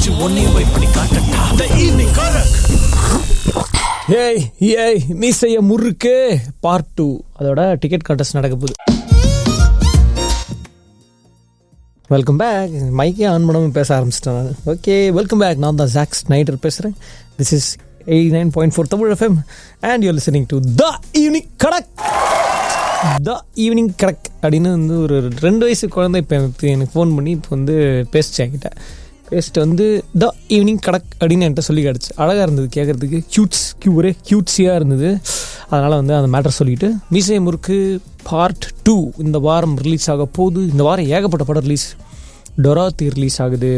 வச்சு உன்னையும் போய் பண்ணி காட்டட்டா த ஈவினிங் காரக் ஏய் ஏய் நீ செய்ய முறுக்கு பார்ட் டூ அதோட டிக்கெட் கான்டெஸ்ட் நடக்க போகுது வெல்கம் பேக் மைக்கே ஆன் பண்ணாமல் பேச ஆரம்பிச்சிட்டேன் நான் ஓகே வெல்கம் பேக் நான் தான் ஜாக்ஸ் நைட்டர் பேசுகிறேன் this is eighty nine point four Tamil FM and you listening to the evening Kadak the evening Kadak அப்படின்னு வந்து ஒரு ரெண்டு வயசு குழந்தை இப்போ எனக்கு ஃபோன் பண்ணி இப்போ வந்து பேசிச்சு என்கிட்ட பேசிட்டு வந்து த ஈவினிங் கடக் அப்படின்னு என்கிட்ட சொல்லி கிடச்சி அழகாக இருந்தது கேட்குறதுக்கு க்யூட்ஸ் க்யூ ஒரே க்யூட்ஸியாக இருந்தது அதனால் வந்து அந்த மேட்டர் சொல்லிவிட்டு மீசை முறுக்கு பார்ட் டூ இந்த வாரம் ரிலீஸ் ஆக போகுது இந்த வாரம் ஏகப்பட்ட படம் ரிலீஸ் டொராத்தி ரிலீஸ் ஆகுது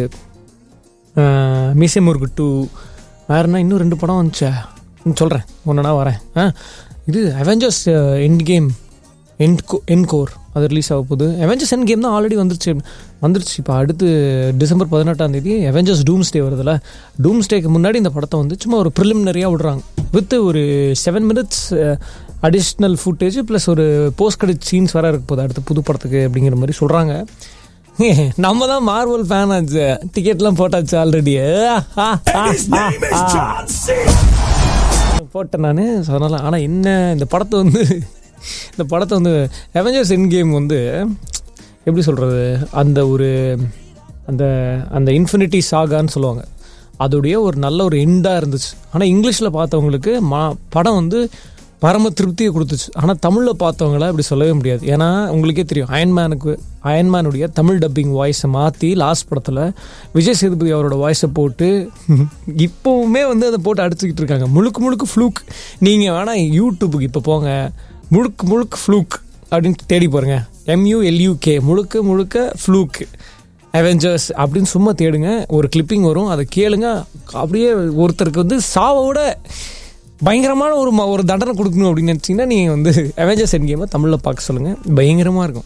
ஆஹ் மீசை முறுக்கு டூ வேறுனா இன்னும் ரெண்டு படம் வந்துச்சே சொல்கிறேன் ஒன்றுனா வரேன் ஆ இது அவெஞ்சர்ஸ் எண்ட் கேம் எண்ட் கோ என் கோர் அது ரிலீஸ் ஆக போகுது அவெஞ்சர்ஸ் என் கேம் தான் ஆல்ரெடி வந்துருச்சு வந்துருச்சு இப்போ அடுத்து டிசம்பர் பதினெட்டாம் தேதி அவெஞ்சர்ஸ் டூம்ஸ் டே வருதுல்ல டூம்ஸ் டேக்கு முன்னாடி இந்த படத்தை வந்து சும்மா ஒரு ப்ரிலிமினரியாக விடுறாங்க வித் ஒரு seven minutes additional footage plus ஒரு போஸ்ட் கிரெடிட் சீன்ஸ் வர இருக்க போகுது அடுத்த புது படத்துக்கு அப்படிங்கிற மாதிரி சொல்கிறாங்க நம்ம தான் மார்வல் ஃபேன் ஆச்சு டிக்கெட்லாம் போட்டாச்சு already His name is John C. போட்டேன் நான் ஸோ அதனால் ஆனால் என்ன இந்த படத்தை வந்து இந்த படத்தை வந்து அவெஞ்சர்ஸ் என் கேம் வந்து எப்படி சொல்கிறது அந்த ஒரு அந்த அந்த இன்ஃபினிட்டி சாகான்னு சொல்லுவாங்க அதோடைய ஒரு நல்ல ஒரு எண்டாக இருந்துச்சு ஆனால் இங்கிலீஷில் பார்த்தவங்களுக்கு மா படம் வந்து பரம திருப்தியை கொடுத்துச்சு ஆனால் தமிழில் பார்த்தவங்கள அப்படி சொல்லவே முடியாது ஏன்னா உங்களுக்கே தெரியும் அயன்மேனுக்கு அயன்மேனுடைய தமிழ் டப்பிங் வாய்ஸை மாற்றி லாஸ்ட் படத்தில் விஜய் சேதுபதி அவரோட வாய்ஸை போட்டு இப்போவுமே வந்து அதை போட்டு அடிச்சுக்கிட்டு இருக்காங்க முழுக்க முழுக்க ஃப்ளூக் நீங்கள் வேணால் யூடியூபுக்கு இப்போ போங்க முழுக்க முழுக்க ஃப்ளூக் அப்படின்னு தேடி பாருங்க எம்யூஎல்யூகே முழுக்க முழுக்க ஃப்ளூக் அவெஞ்சர்ஸ் அப்படின்னு சும்மா தேடுங்க ஒரு கிளிப்பிங் வரும் அதை கேளுங்க அப்படியே ஒருத்தருக்கு வந்து சாவோட பயங்கரமான ஒரு ம- ஒரு தண்டனை கொடுக்கணும் அப்படின்னு நினச்சிங்கன்னா நீங்கள் வந்து அவெஞ்சர்ஸ் என் கேமை தமிழில் பார்க்க சொல்லுங்கள் பயங்கரமாக இருக்கும்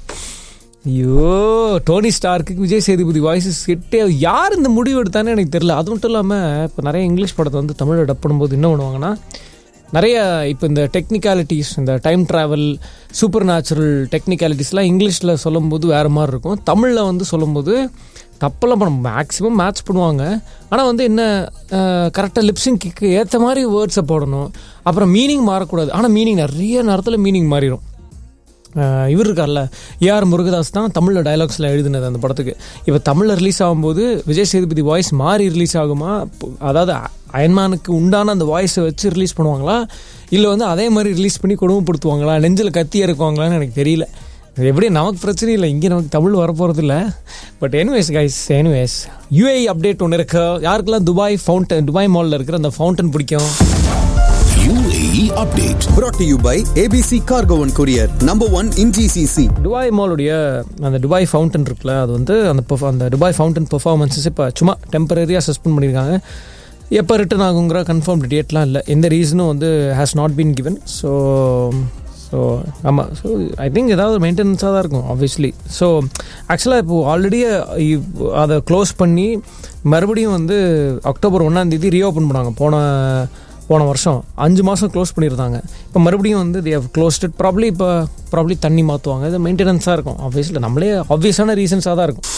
ஐயோ டோனி ஸ்டார்க்கு விஜய் சேதுபதி வாய்ஸஸ் செட்டே யார் இந்த முடிவு எடுத்தானே எனக்கு தெரியல அது மட்டும் இல்லாமல் இப்போ நிறைய இங்கிலீஷ் படத்தை வந்து தமிழில் டப் பண்ணும்போது என்ன பண்ணுவாங்கன்னா நிறைய இப்போ இந்த டெக்னிக்காலிட்டிஸ் இந்த டைம் ட்ராவல் சூப்பர் நேச்சுரல் டெக்னிக்காலிட்டிஸ்லாம் இங்கிலீஷில் சொல்லும்போது வேறு மாதிரி இருக்கும் தமிழில் வந்து சொல்லும்போது தப்பெல்லாம் பண்ண மேக்ஸிமம் மேட்ச் பண்ணுவாங்க ஆனால் வந்து என்ன கரெக்டாக லிப்ஸிங் கிக்கு ஏற்ற மாதிரி வேர்ட்ஸை போடணும் அப்புறம் மீனிங் மாறக்கூடாது ஆனால் மீனிங் நிறைய நேரத்தில் மீனிங் மாறிடும் அஹ் இவர் இருக்கார்ல ஏஆர் முருகதாஸ் தான் தமிழில் டயலாக்ஸில் எழுதினது அந்த படத்துக்கு இப்போ தமிழில் ரிலீஸ் ஆகும்போது விஜய் சேதுபதி வாய்ஸ் மாறி ரிலீஸ் ஆகுமா இப்போ அதாவது அ- அயன்மானுக்கு உண்டான அந்த வாய்ஸை வச்சு ரிலீஸ் பண்ணுவாங்களா இல்லை வந்து அதே மாதிரி ரிலீஸ் பண்ணி கொடுமைப்படுத்துவாங்களா நெஞ்சில் கத்தி இறக்குவாங்களான்னு எனக்கு தெரியல அது எப்படி நமக்கு பிரச்சனை இல்லை இங்கே நமக்கு தமிழ் வரப்போகிறது இல்லை but anyways guys anyways UA update ஒன்று இருக்கு யாருக்கெல்லாம் துபாய் ஃபவுண்டன் துபாய் மாலில் இருக்கிற அந்த ஃபவுண்டன் பிடிக்கும் UAE update. brought to you by ABC Cargo and Courier, number one in GCC. Dubai மாலுடைய அந்த துபாய் ஃபவுண்டன் இருக்குல்ல அது வந்து அந்த perf- அந்த துபாய் ஃபவுண்டன் பெர்ஃபார்மன்ஸஸ் இப்போ சும்மா டெம்பரரியாக சஸ்பெண்ட் பண்ணியிருக்காங்க எப்போ ரிட்டர்ன் ஆகுங்கிற கன்ஃபார்ம் டேட்லாம் இல்லை எந்த ரீசனும் வந்து has not been given so so ஆமாம் ஸோ ஐ திங்க் ஏதாவது மெயின்டெனன்ஸாக தான் இருக்கும் ஆப்வியஸ்லி ஸோ ஆக்சுவலாக இப்போது ஆல்ரெடி அதை க்ளோஸ் பண்ணி மறுபடியும் வந்து அக்டோபர் ஒன்றாந்தேதி ரீஓப்பன் பண்ணாங்க போன போன வருஷம் அஞ்சு மாதம் க்ளோஸ் பண்ணியிருந்தாங்க இப்போ மறுபடியும் வந்து they have closed it probably இப்போ ப்ராப்ளி தண்ணி மாற்றுவாங்க இது மெயின்டெனன்ஸாக இருக்கும் ஆப்வியஸ்லி நம்மளே ஆப்வியஸான ரீசன்ஸாக தான் இருக்கும்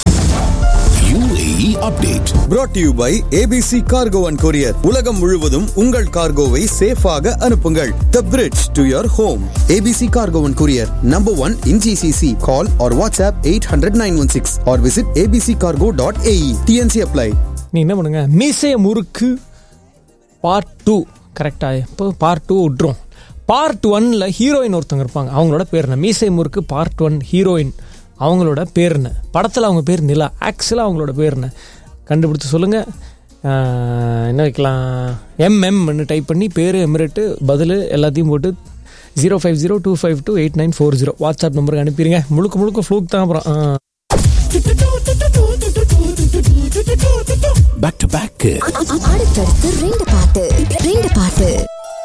UAE update. brought to you by ABC Cargo and Courier. உலகம் முழுவதும் உங்கள் கார்கோவை சேஃபாக அனுப்புங்கள் The bridge to your home. ABC Cargo and Courier, number one in GCC. Call or WhatsApp 800-916 or visit abccargo.ae. TNC apply. நீ என்ன பண்ணுங்க மீசைய முறுக்கு part two கரெக்டாக இப்போ பார்ட் டூ விட்ரும் பார்ட் ஒன்ல ஹீரோயின் ஒருத்தவங்க இருப்பாங்க அவங்களோட பேர் என்ன மீசை முறுக்கு பார்ட் ஒன் ஹீரோயின் அவங்களோட பேர் என்ன படத்தில் அவங்க பேர் நிலா ஆக்சுவலாக அவங்களோட பேர் என்ன கண்டுபிடிச்சு சொல்லுங்கள் என்ன வைக்கலாம் எம்எம்னு டைப் பண்ணி பேர் எமிரேட்டு பதில் எல்லாத்தையும் போட்டு zero five zero two five two eight nine four zero WhatsApp நம்பருக்கு அனுப்பிடுங்க முழுக்க முழுக்க ஃப்ளூக் தான் அப்புறம் ஆ. Back to back. அடுத்தடுத்து ரெண்டு பாட்டு ரெண்டு பாட்டு